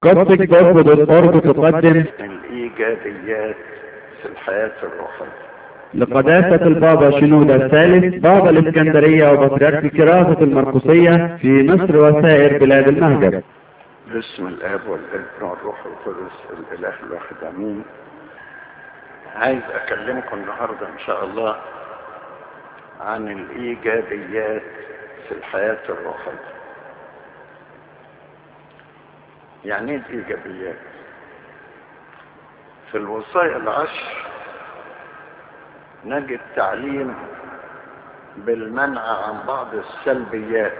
قصدك برضه بالقرب تقدم الإيجابيات في الحياة الروحية لقداسة البابا شنودة الثالث بابا الإسكندرية وبطريرك الكراسة المرقسية في مصر وسائر بلاد المهجر باسم الآب والابن والروح القدس الإله الواحد آمين عايز أكلمكم النهاردة إن شاء الله عن الإيجابيات في الحياة الروحية يعني ايه الإيجابيات في الوصايا العشر نجد تعليم بالمنع عن بعض السلبيات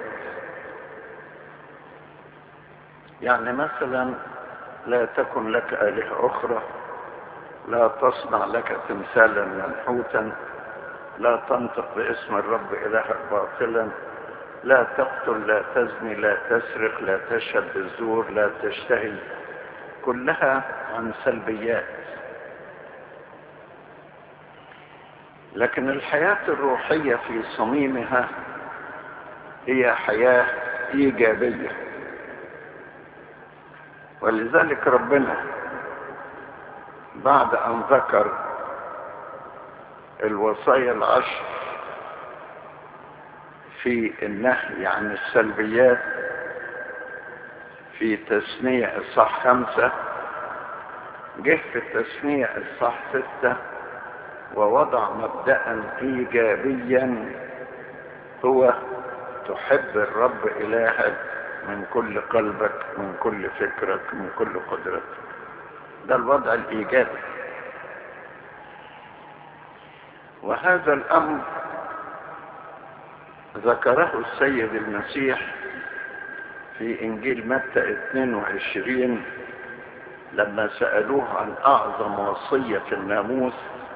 يعني مثلا لا تكن لك آلهة أخرى لا تصنع لك تمثالا منحوتا لا تنطق باسم الرب إلهك باطلا لا تقتل لا تزني لا تسرق لا تشهد بالزور لا تشتهي كلها عن سلبيات لكن الحياة الروحية في صميمها هي حياة إيجابية ولذلك ربنا بعد أن ذكر الوصايا العشر في النهي عن السلبيات في تثنية الصح خمسة جه في التثنية الصح ستة ووضع مبدأ إيجابيا هو تحب الرب إلهك من كل قلبك من كل فكرك من كل قدرتك ده الوضع الإيجابي وهذا الأمر ذكره السيد المسيح في إنجيل متى 22 لما سألوه عن أعظم وصية في الناموس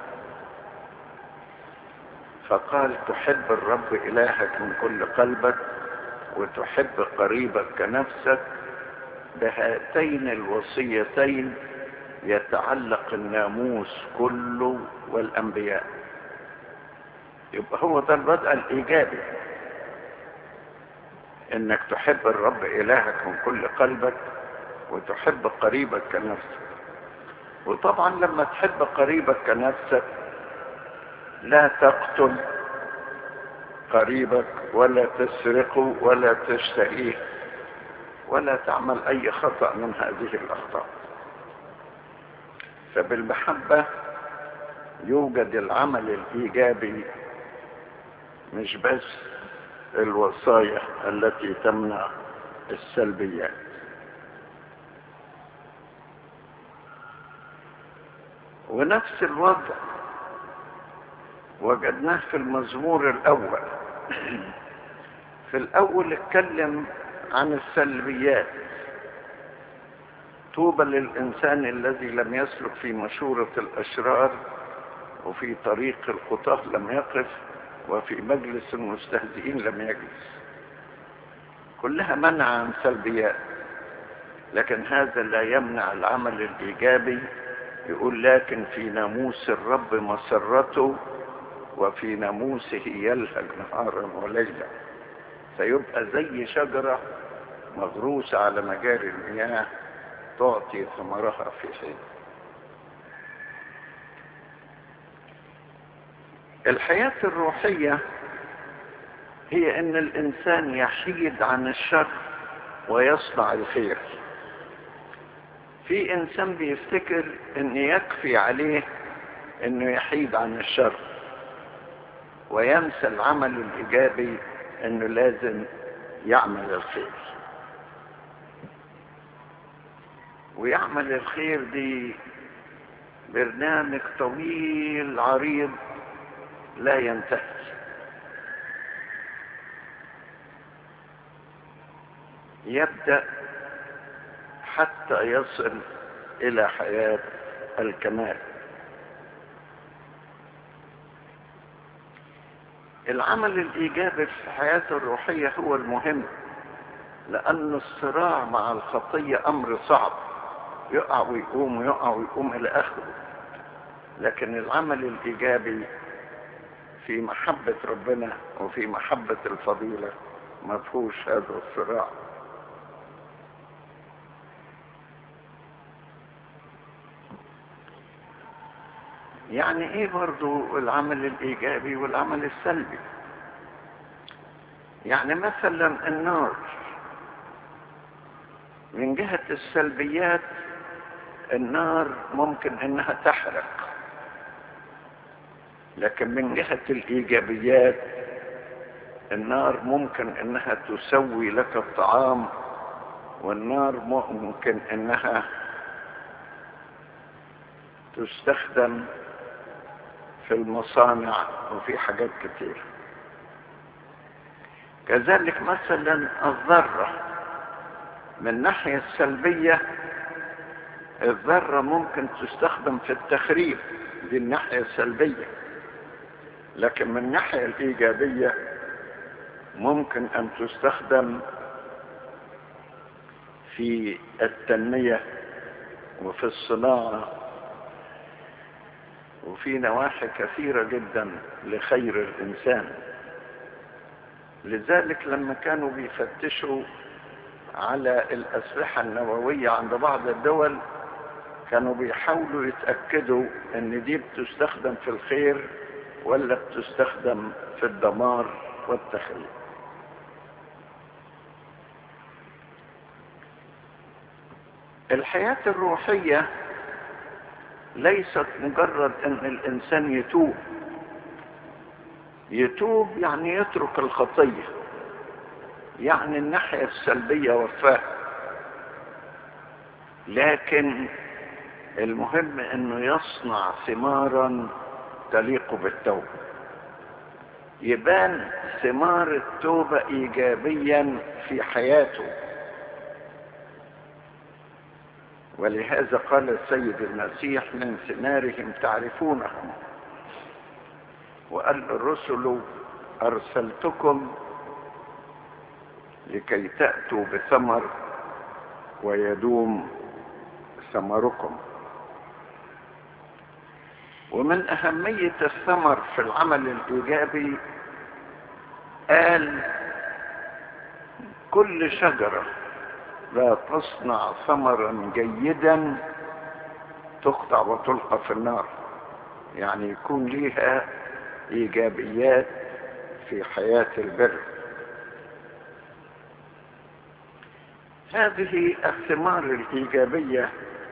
فقال تحب الرب إلهك من كل قلبك وتحب قريبك كنفسك بهاتين الوصيتين يتعلق الناموس كله والأنبياء يبقى هو ده البدء الإيجابي إنك تحب الرب إلهك من كل قلبك وتحب قريبك كنفسك وطبعا لما تحب قريبك كنفسك لا تقتل قريبك ولا تسرقه ولا تشتهيه ولا تعمل أي خطأ من هذه الأخطاء فبالمحبة يوجد العمل الإيجابي مش بس الوصايا التي تمنع السلبيات ونفس الوضع وجدناه في المزمور الأول في الأول اتكلم عن السلبيات طوبى للإنسان الذي لم يسلك في مشورة الأشرار وفي طريق الخطاه لم يقف وفي مجلس المستهزئين لم يجلس كلها منع عن سلبيات لكن هذا لا يمنع العمل الإيجابي يقول لكن في ناموس الرب مسرته وفي ناموسه يلهج نهارا وليلا فيبقى زي شجرة مغروسة على مجاري المياه تعطي ثمرها في حين الحياة الروحية هي ان الانسان يحيد عن الشر ويصنع الخير في انسان بيفتكر ان يكفي عليه انه يحيد عن الشر وينسى العمل الايجابي انه لازم يعمل الخير ويعمل الخير دي برنامج طويل عريض لا ينتهي يبدأ حتى يصل إلى حياة الكمال العمل الإيجابي في الحياة الروحية هو المهم لأن الصراع مع الخطية أمر صعب يقع ويقوم ويقع ويقوم إلى آخره لكن العمل الإيجابي في محبة ربنا وفي محبة الفضيلة ما فيهوش هذا الصراع يعني ايه برضو العمل الايجابي والعمل السلبي يعني مثلا النار من جهة السلبيات النار ممكن انها تحرق لكن من جهة الايجابيات النار ممكن انها تسوي لك الطعام والنار ممكن انها تستخدم في المصانع وفي حاجات كتير كذلك مثلا الذرة من الناحية السلبية الذرة ممكن تستخدم في التخريب دي الناحية السلبية لكن من الناحية الإيجابية ممكن أن تستخدم في التنمية وفي الصناعة وفي نواحي كثيرة جدا لخير الإنسان لذلك لما كانوا بيفتشوا على الأسلحة النووية عند بعض الدول كانوا بيحاولوا يتأكدوا ان دي بتستخدم في الخير ولا بتستخدم في الدمار والتخريب الحياة الروحية ليست مجرد ان الانسان يتوب يتوب يعني يترك الخطية يعني الناحية السلبية وفاه لكن المهم انه يصنع ثمارا تليق بالتوبة يبان ثمار التوبة ايجابيا في حياته ولهذا قال السيد المسيح من ثمارهم تعرفونهم وقال الرسل ارسلتكم لكي تأتوا بثمر ويدوم ثمركم ومن أهمية الثمر في العمل الإيجابي قال كل شجرة لا تصنع ثمرا جيدا تقطع وتلقى في النار يعني يكون ليها إيجابيات في حياة البر هذه الثمار الإيجابية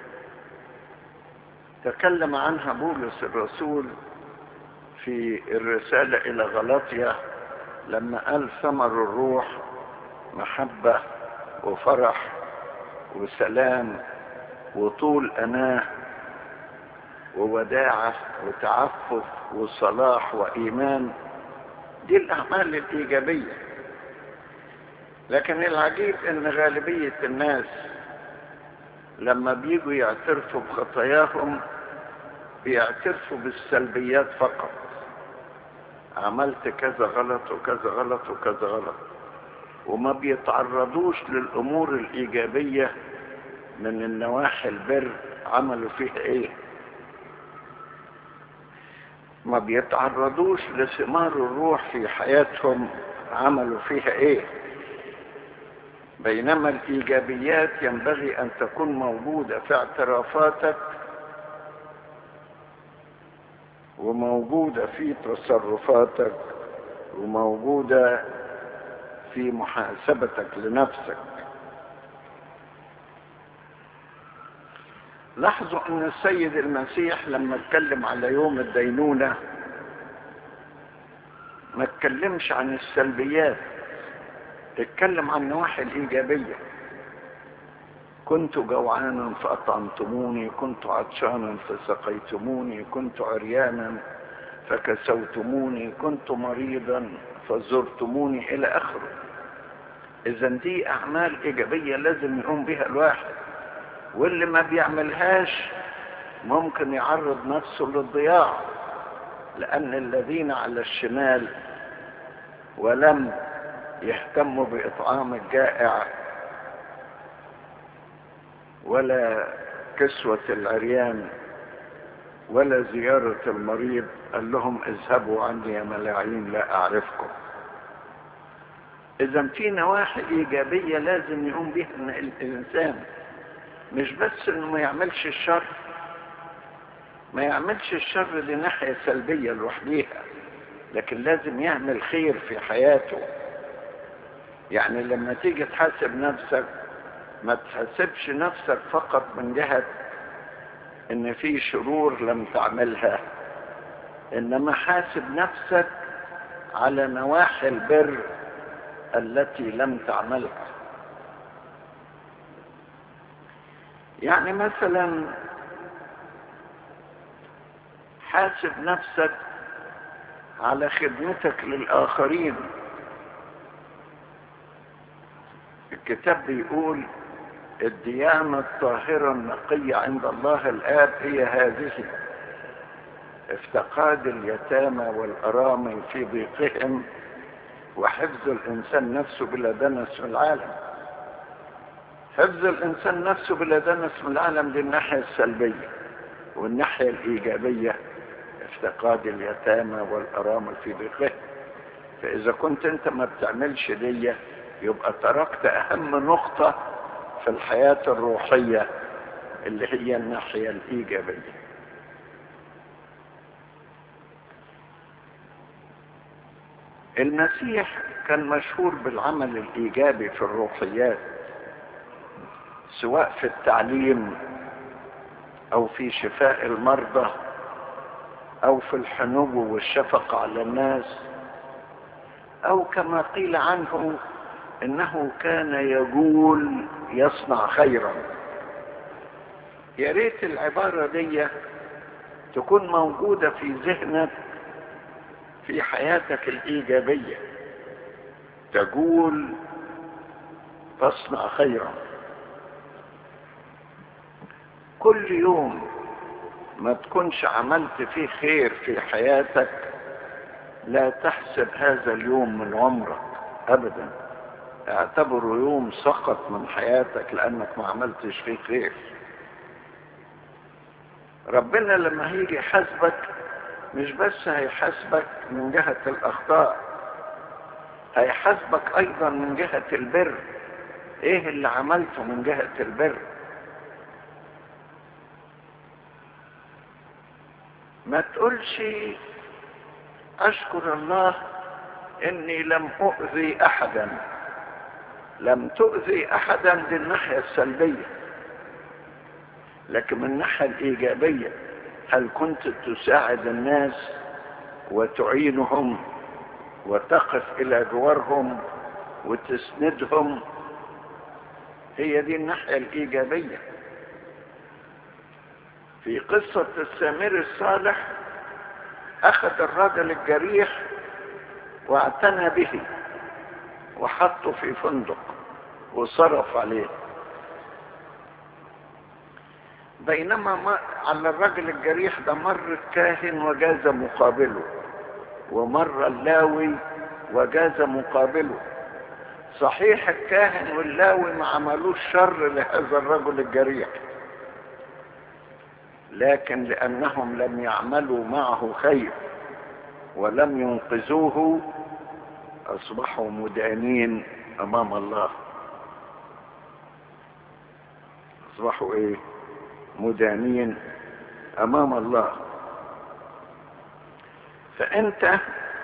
تكلم عنها بولس الرسول في الرسالة إلى غلاطيا لما قال ثمر الروح محبة وفرح وسلام وطول أناه ووداعة وتعفف وصلاح وإيمان دي الأعمال الإيجابية لكن العجيب ان غالبية الناس لما بيجوا يعترفوا بخطاياهم بيعترفوا بالسلبيات فقط عملت كذا غلط وكذا غلط وكذا غلط وما بيتعرضوش للامور الايجابية من النواحي البر عملوا فيها ايه ما بيتعرضوش لثمار الروح في حياتهم عملوا فيها ايه بينما الايجابيات ينبغي ان تكون موجودة في اعترافاتك وموجودة في تصرفاتك وموجودة في محاسبتك لنفسك لاحظوا ان السيد المسيح لما اتكلم على يوم الدينونة ما اتكلمش عن السلبيات اتكلم عن النواحي الإيجابية كنت جوعانا فأطعمتموني كنت عطشانا فسقيتموني كنت عريانا فكسوتموني كنت مريضا فزرتموني إلى آخره إذا دي أعمال إيجابية لازم يقوم بها الواحد واللي ما بيعملهاش ممكن يعرض نفسه للضياع لأن الذين على الشمال ولم يهتموا بإطعام الجائع ولا كسوة العريان ولا زيارة المريض قال لهم اذهبوا عني يا ملاعين لا أعرفكم إذا في نواحي إيجابية لازم يقوم بها الإنسان مش بس إنه ما يعملش الشر ما يعملش الشر دي ناحية سلبية لوحديها لكن لازم يعمل خير في حياته يعني لما تيجي تحاسب نفسك ما تحاسبش نفسك فقط من جهة ان في شرور لم تعملها انما حاسب نفسك على نواحي البر التي لم تعملها يعني مثلا حاسب نفسك على خدمتك للآخرين الكتاب بيقول الديانة الطاهرة النقية عند الله الآب هي هذه افتقاد اليتامى والأرامل في ضيقهم وحفظ الإنسان نفسه بلا دنس من العالم حفظ الإنسان نفسه بلا دنس من العالم دي الناحية السلبية والناحية الإيجابية افتقاد اليتامى والأرامل في ضيقهم فإذا كنت أنت ما بتعملش دي يبقى تركت أهم نقطة في الحياة الروحية اللي هي الناحية الإيجابية المسيح كان مشهور بالعمل الإيجابي في الروحيات سواء في التعليم أو في شفاء المرضى أو في الحنو والشفقة على الناس أو كما قيل عنه إنه كان يقول يصنع خيرا يا ريت العبارة دي تكون موجودة في ذهنك في حياتك الإيجابية تقول تصنع خيرا كل يوم ما تكونش عملت فيه خير في حياتك لا تحسب هذا اليوم من عمرك أبدا اعتبره يوم سقط من حياتك لأنك ما عملتش فيه خير ربنا لما هيجي يحاسبك مش بس هيحاسبك من جهة الأخطاء هيحاسبك أيضا من جهة البر إيه اللي عملته من جهة البر ما تقولش أشكر الله إني لم أؤذي أحدا لم تؤذي أحدا دي الناحية السلبية لكن من الناحية الإيجابية هل كنت تساعد الناس وتعينهم وتقف إلى جوارهم وتسندهم هي دي الناحية الإيجابية في قصة السامري الصالح أخذ الرجل الجريح واعتنى به وحطه في فندق وصرف عليه بينما ما على الرجل الجريح ده مر الكاهن وجاز مقابله ومر اللاوي وجاز مقابله صحيح الكاهن واللاوي ما عملوش شر لهذا الرجل الجريح لكن لأنهم لم يعملوا معه خير ولم ينقذوه أصبحوا مدانين أمام الله أصبحوا إيه مدانين أمام الله فأنت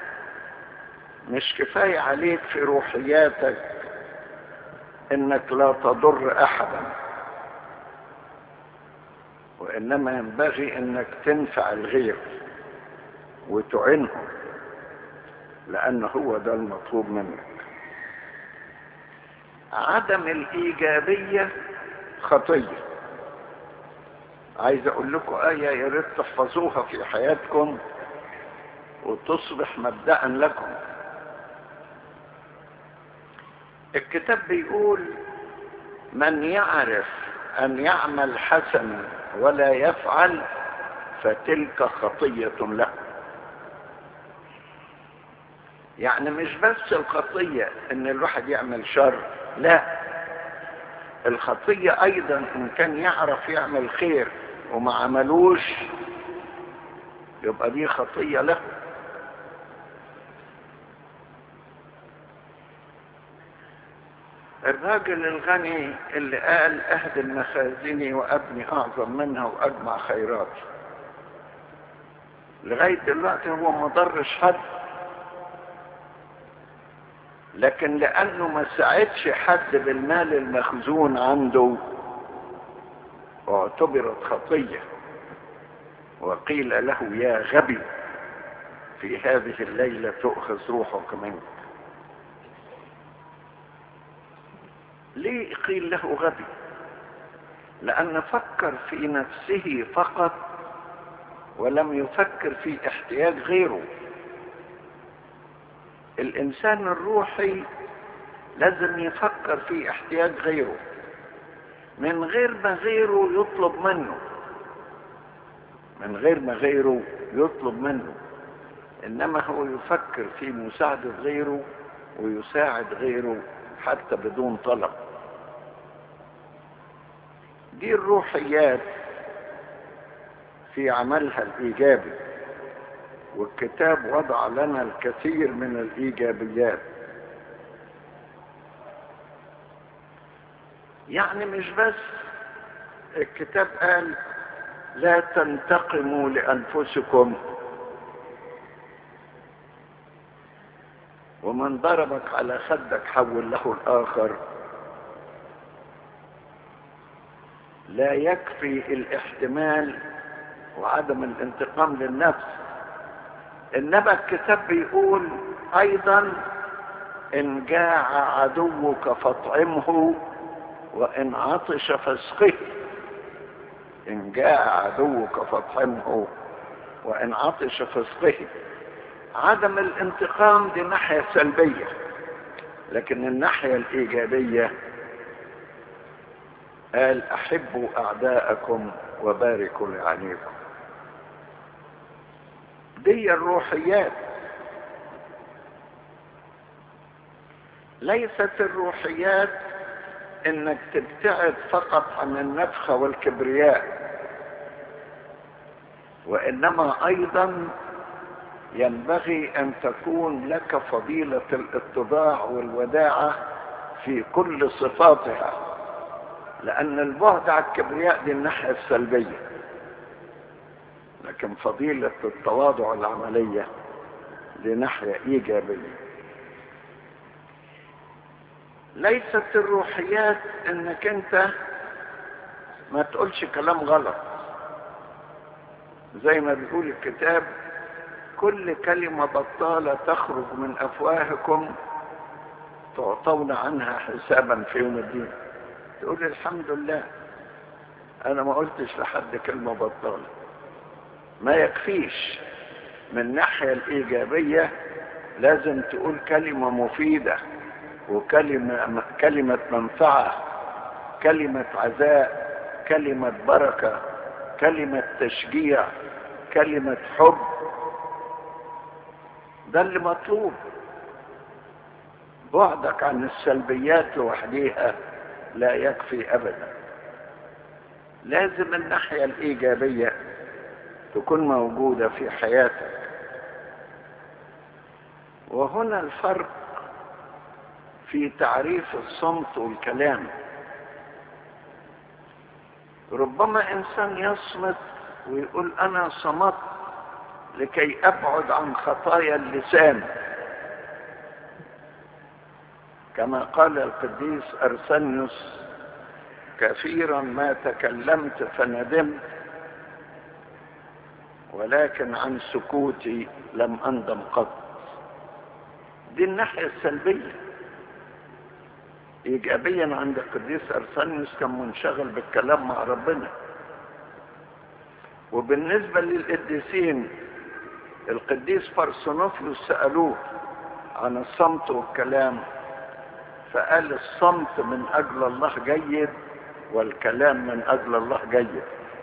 مش كفاية عليك في روحياتك انك لا تضر احدا وانما ينبغي انك تنفع الغير وتعنهم لان هو ده المطلوب منك عدم الايجابية خطية عايز اقول لكم ايه يا ريت تحفظوها في حياتكم وتصبح مبدأ لكم الكتاب بيقول من يعرف ان يعمل حسنا ولا يفعل فتلك خطية له يعني مش بس الخطية ان الواحد يعمل شر لا الخطية ايضا ان كان يعرف يعمل خير وما عملوش يبقى دي خطية له الراجل الغني اللي قال اهدم مخازني وابني اعظم منها واجمع خيراتي لغاية دلوقتي هو ما ضرش حد لكن لأنه ما ساعدش حد بالمال المخزون عنده اعتبرت خطية وقيل له يا غبي في هذه الليلة تؤخذ روحك منك ليه قيل له غبي لأن فكر في نفسه فقط ولم يفكر في احتياج غيره الإنسان الروحي لازم يفكر في احتياج غيره من غير ما غيره يطلب منه من غير ما غيره يطلب منه انما هو يفكر في مساعدة غيره ويساعد غيره حتى بدون طلب دي الروحيات في عملها الايجابي والكتاب وضع لنا الكثير من الايجابيات يعني مش بس الكتاب قال لا تنتقموا لانفسكم ومن ضربك على خدك حول له الاخر لا يكفي الاحتمال وعدم الانتقام للنفس انما الكتاب بيقول ايضا ان جاع عدوك فاطعمه وان عطش فاسقه ان جاع عدوك فاطعمه وان عطش فاسقه عدم الانتقام دي ناحية سلبية لكن الناحية الإيجابية قال أحبوا أعداءكم وباركوا لعنيكم دي الروحيات ليست الروحيات انك تبتعد فقط عن النفخة والكبرياء وانما ايضا ينبغي ان تكون لك فضيلة الاتضاع والوداعة في كل صفاتها لان البعد عن الكبرياء دي الناحية السلبية لكن فضيلة التواضع العملية دي ناحية ايجابية ليست الروحيات انك انت ما تقولش كلام غلط زي ما بيقول الكتاب كل كلمة بطالة تخرج من أفواهكم تعطون عنها حسابا في يوم الدين تقول الحمد لله أنا ما قلتش لحد كلمة بطالة ما يكفيش من الناحية الإيجابية لازم تقول كلمة مفيدة وكلمة كلمة منفعة كلمة عزاء كلمة بركة كلمة تشجيع كلمة حب ده اللي مطلوب بعدك عن السلبيات لوحديها لا يكفي ابدا لازم الناحية الايجابية تكون موجودة في حياتك وهنا الفرق في تعريف الصمت والكلام ربما انسان يصمت ويقول انا صمت لكي ابعد عن خطايا اللسان كما قال القديس ارسنيوس كثيرا ما تكلمت فندمت ولكن عن سكوتي لم اندم قط دي الناحيه السلبيه ايجابيا عند القديس ارسنيوس كان منشغل بالكلام مع ربنا وبالنسبه للقديسين القديس فرسونوفيوس سألوه عن الصمت والكلام فقال الصمت من أجل الله جيد والكلام من أجل الله جيد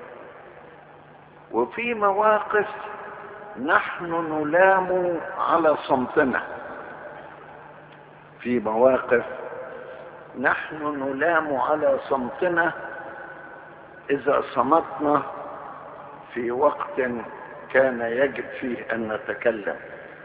وفي مواقف نحن نلام على صمتنا في مواقف نحن نلام على صمتنا إذا صمتنا في وقت كان يجب فيه ان نتكلم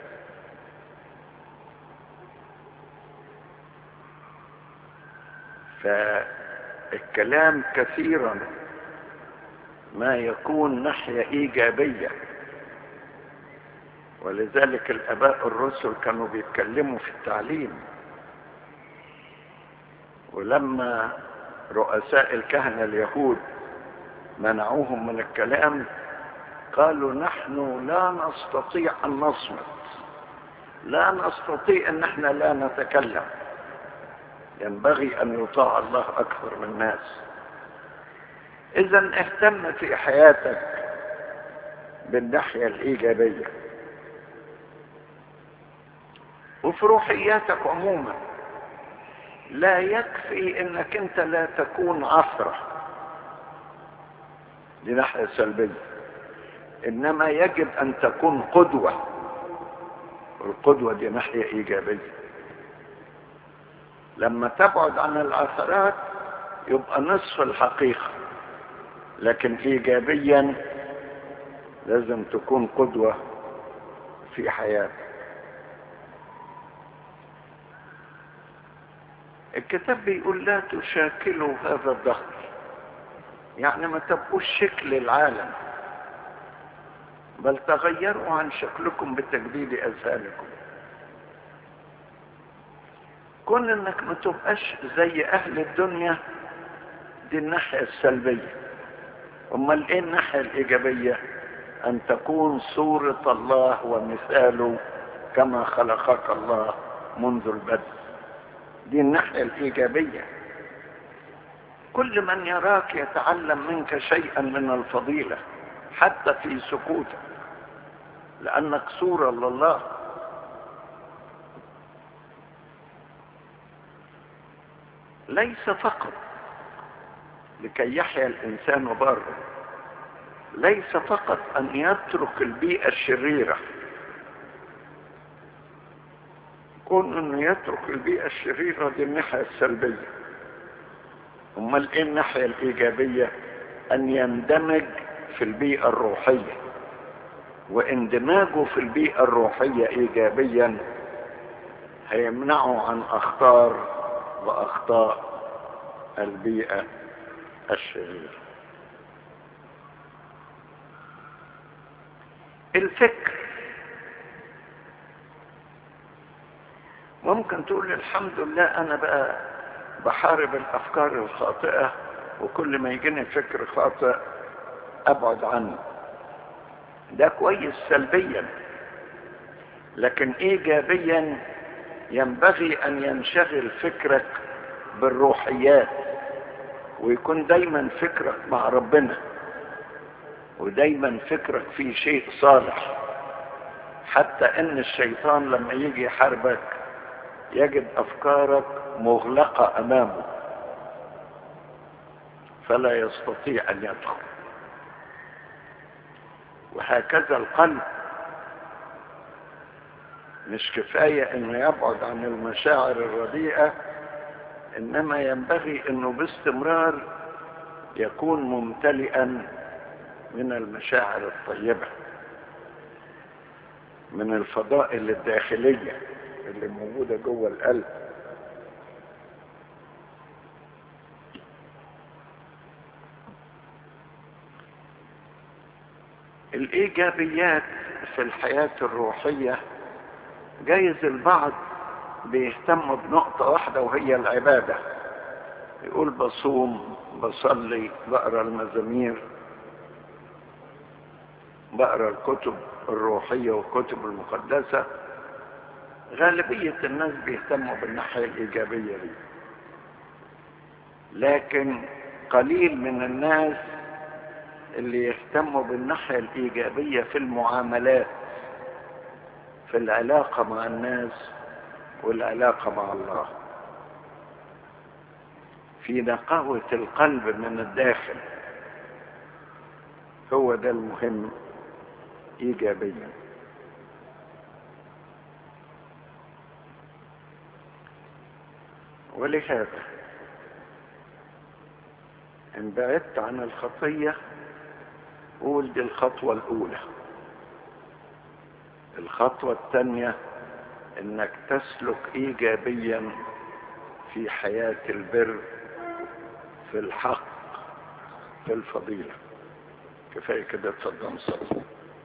فالكلام كثيرا ما يكون ناحية ايجابية ولذلك الاباء الرسل كانوا بيتكلموا في التعليم ولما رؤساء الكهنة اليهود منعوهم من الكلام قالوا نحن لا نستطيع ان نصمت لا نستطيع ان احنا لا نتكلم ينبغي ان يطاع الله اكثر من الناس اذا اهتم في حياتك بالناحية الايجابية وفي روحياتك عموما لا يكفي انك انت لا تكون عثرة دي ناحية سلبية انما يجب ان تكون قدوة والقدوة دي ناحية ايجابية لما تبعد عن العثرات يبقى نصف الحقيقة لكن ايجابيا لازم تكون قدوة في حياتك الكتاب بيقول لا تشاكلوا هذا الدهر يعني ما تبقوش شكل العالم بل تغيروا عن شكلكم بتجديد اذهانكم كون انك ما تبقاش زي اهل الدنيا دي الناحية السلبية امال ايه الناحية الايجابية ان تكون صورة الله ومثاله كما خلقك الله منذ البدء دي الناحية الايجابية كل من يراك يتعلم منك شيئا من الفضيلة حتى في سكوتك لانك صورة لله ليس فقط لكي يحيا الانسان بره ليس فقط ان يترك البيئة الشريرة كون انه يترك البيئة الشريرة دي الناحية السلبية امال ايه الناحية الايجابية ان يندمج في البيئة الروحية واندماجه في البيئة الروحية ايجابيا هيمنعه عن اخطار واخطاء البيئة الشريرة الفكر ممكن تقول الحمد لله انا بقى بحارب الافكار الخاطئة وكل ما يجيني فكر خاطئ ابعد عنه ده كويس سلبيا لكن ايجابيا ينبغي ان ينشغل فكرك بالروحيات ويكون دايما فكرك مع ربنا ودايما فكرك في شيء صالح حتى ان الشيطان لما يجي يحاربك يجد افكارك مغلقة امامه فلا يستطيع ان يدخل وهكذا القلب مش كفاية انه يبعد عن المشاعر الرديئة انما ينبغي انه باستمرار يكون ممتلئا من المشاعر الطيبة من الفضائل الداخلية اللي موجودة جوه القلب الايجابيات في الحياة الروحية جايز البعض بيهتم بنقطة واحدة وهي العبادة يقول بصوم بصلي بقرا المزامير بقرا الكتب الروحية والكتب المقدسة غالبية الناس بيهتموا بالناحية الإيجابية دي لكن قليل من الناس اللي يهتموا بالناحية الإيجابية في المعاملات في العلاقة مع الناس والعلاقة مع الله في نقاوة القلب من الداخل هو ده المهم إيجابيا ولهذا إن بعدت عن الخطية قول دي الخطوة الأولى الخطوة الثانية انك تسلك ايجابيا في حياة البر في الحق في الفضيلة كفاية كده تصدم صدق